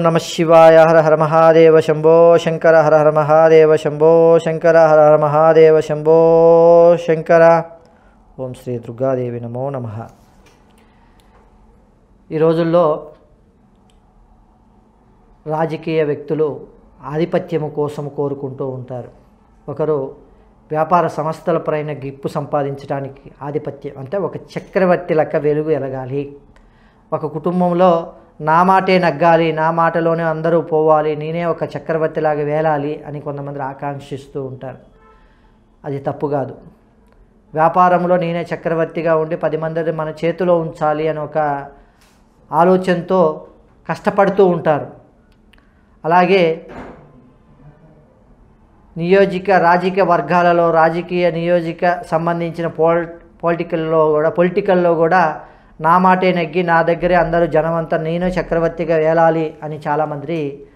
నమ శివాయ హర హర మహాదేవ శంభో శంకర హర హర మహాదేవ శంభో శంకర హర హర మహాదేవ శంభో శంకర ఓం శ్రీ దుర్గాదేవి నమో నమ ఈ రోజుల్లో రాజకీయ వ్యక్తులు ఆధిపత్యము కోసం కోరుకుంటూ ఉంటారు ఒకరు వ్యాపార సంస్థలపైన గిప్పు సంపాదించడానికి ఆధిపత్యం అంటే ఒక చక్రవర్తి లెక్క వెలుగు ఎలగాలి ఒక కుటుంబంలో నా మాటే నగ్గాలి నా మాటలోనే అందరూ పోవాలి నేనే ఒక చక్రవర్తిలాగా వేలాలి అని కొంతమంది ఆకాంక్షిస్తూ ఉంటారు అది తప్పు కాదు వ్యాపారంలో నేనే చక్రవర్తిగా ఉండి పది మందిని మన చేతిలో ఉంచాలి అని ఒక ఆలోచనతో కష్టపడుతూ ఉంటారు అలాగే నియోజిక రాజకీయ వర్గాలలో రాజకీయ నియోజిక సంబంధించిన పోల్ పొలిటికల్లో కూడా పొలిటికల్లో కూడా నా మాటే నెగ్గి నా దగ్గరే అందరూ జనమంతా నేను చక్రవర్తిగా వేలాలి అని చాలామంది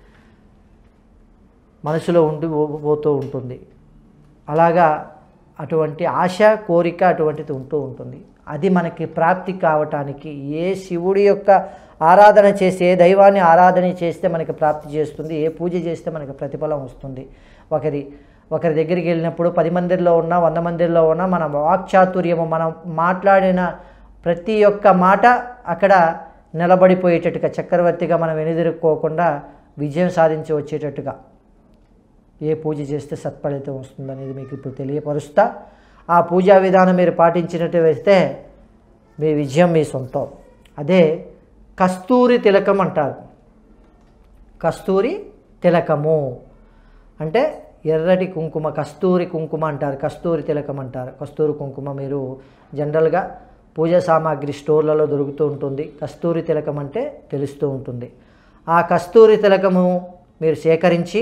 మనసులో ఉండి పో- పోతూ ఉంటుంది అలాగా అటువంటి ఆశ కోరిక అటువంటిది ఉంటూ ఉంటుంది అది మనకి ప్రాప్తి కావటానికి ఏ శివుడి యొక్క ఆరాధన చేస్తే ఏ దైవాన్ని ఆరాధన చేస్తే మనకి ప్రాప్తి చేస్తుంది ఏ పూజ చేస్తే మనకి ప్రతిఫలం వస్తుంది ఒకరి ఒకరి దగ్గరికి వెళ్ళినప్పుడు పది మందిలో ఉన్నా వంద మందిలో ఉన్నా మన వాక్చాతుర్యము మనం మాట్లాడిన ప్రతి ఒక్క మాట అక్కడ నిలబడిపోయేటట్టుగా చక్రవర్తిగా మనం వెనుదిరుక్కోకుండా విజయం సాధించి వచ్చేటట్టుగా ఏ పూజ చేస్తే సత్ఫలితం వస్తుందనేది మీకు ఇప్పుడు తెలియపరుస్తా ఆ పూజా విధానం మీరు పాటించినట్టు వేస్తే మీ విజయం మీ సొంతం అదే కస్తూరి తిలకం అంటారు కస్తూరి తిలకము అంటే ఎర్రటి కుంకుమ కస్తూరి కుంకుమ అంటారు కస్తూరి తిలకం అంటారు కస్తూరి కుంకుమ మీరు జనరల్గా పూజా సామాగ్రి స్టోర్లలో దొరుకుతూ ఉంటుంది కస్తూరి తిలకం అంటే తెలుస్తూ ఉంటుంది ఆ కస్తూరి తిలకము మీరు సేకరించి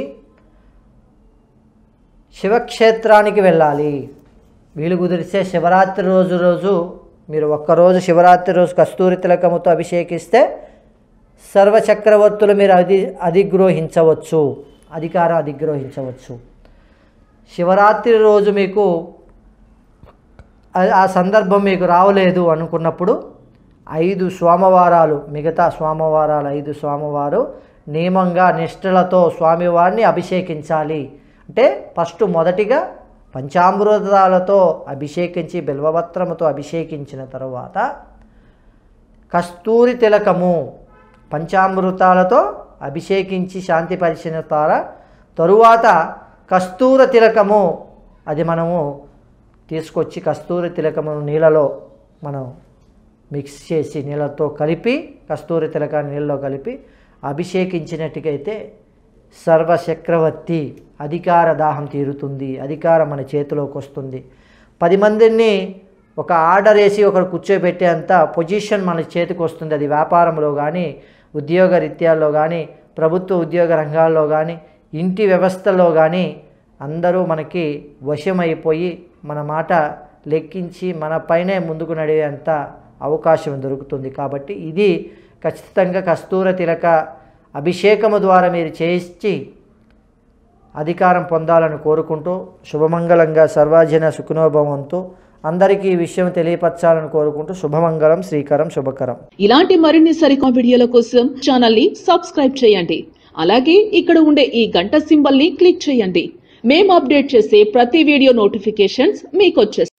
శివక్షేత్రానికి వెళ్ళాలి వీలు కుదిరిస్తే శివరాత్రి రోజు రోజు మీరు ఒక్కరోజు శివరాత్రి రోజు కస్తూరి తిలకముతో అభిషేకిస్తే సర్వచక్రవర్తులు మీరు అధి అధిగ్రోహించవచ్చు అధికారం అధిగ్రోహించవచ్చు శివరాత్రి రోజు మీకు ఆ- ఆ సందర్భం మీకు రావలేదు అనుకున్నప్పుడు ఐదు సోమవారాలు మిగతా సోమవారాలు ఐదు సోమవారు నియమంగా నిష్ఠలతో స్వామివారిని అభిషేకించాలి అంటే ఫస్ట్ మొదటిగా పంచామృతాలతో అభిషేకించి బిల్వపత్రముతో అభిషేకించిన తరువాత కస్తూరి తిలకము పంచామృతాలతో అభిషేకించి శాంతిపరిచిన తార తరువాత కస్తూర తిలకము అది మనము తీసుకొచ్చి కస్తూరి తిలకమును నీళ్ళలో మనం మిక్స్ చేసి నీళ్ళతో కలిపి కస్తూరి తిలకాన్ని నీళ్ళలో కలిపి అభిషేకించినట్టుగైతే సర్వచక్రవర్తి అధికార దాహం తీరుతుంది అధికారం మన చేతిలోకి వస్తుంది పది మందిని ఒక ఆర్డర్ వేసి ఒకరు కూర్చోబెట్టేంత పొజిషన్ మన చేతికి వస్తుంది అది వ్యాపారంలో కానీ ఉద్యోగ రీత్యాల్లో కానీ ప్రభుత్వ ఉద్యోగ రంగాల్లో కానీ ఇంటి వ్యవస్థలో కానీ అందరూ మనకి వశమైపోయి మన మాట లెక్కించి మన పైనే ముందుకు నడివేంత అవకాశం దొరుకుతుంది కాబట్టి ఇది ఖచ్చితంగా కస్తూర తిలక అభిషేకము ద్వారా మీరు చేయించి అధికారం పొందాలని కోరుకుంటూ శుభమంగళంగా సర్వజన సుఖనోభవంతో అందరికీ ఈ విషయం తెలియపరచాలని కోరుకుంటూ శుభమంగళం శ్రీకరం శుభకరం ఇలాంటి మరిన్ని సరికొత్త వీడియోల కోసం ఛానల్ ని సబ్స్క్రైబ్ చేయండి అలాగే ఇక్కడ ఉండే ఈ గంట సింబల్ ని క్లిక్ చేయండి మేము అప్డేట్ చేసే ప్రతి వీడియో నోటిఫికేషన్స్ మీకు